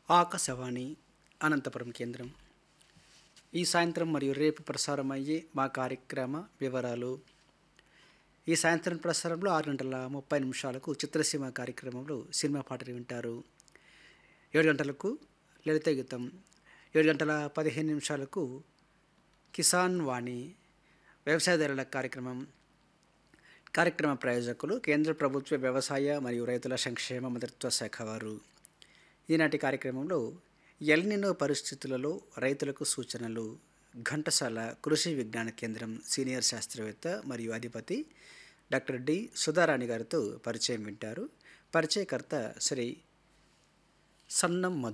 ఆకాశవాణి అనంతపురం కేంద్రం ఈ సాయంత్రం మరియు రేపు ప్రసారం అయ్యే మా కార్యక్రమ వివరాలు ఈ సాయంత్రం ప్రసారంలో ఆరు గంటల ముప్పై నిమిషాలకు చిత్రసీమ కార్యక్రమంలో సినిమా పాటలు వింటారు ఏడు గంటలకు లలిత గీతం ఏడు గంటల పదిహేను నిమిషాలకు కిసాన్ వాణి వ్యవసాయదారుల కార్యక్రమం కార్యక్రమ ప్రాయోజకులు కేంద్ర ప్రభుత్వ వ్యవసాయ మరియు రైతుల సంక్షేమ మంత్రిత్వ శాఖ వారు ఈనాటి కార్యక్రమంలో ఎల్నినో పరిస్థితులలో రైతులకు సూచనలు ఘంటసాల కృషి విజ్ఞాన కేంద్రం సీనియర్ శాస్త్రవేత్త మరియు అధిపతి డాక్టర్ డి సుధారాణి గారితో పరిచయం వింటారు పరిచయకర్త శ్రీ సన్నం మధు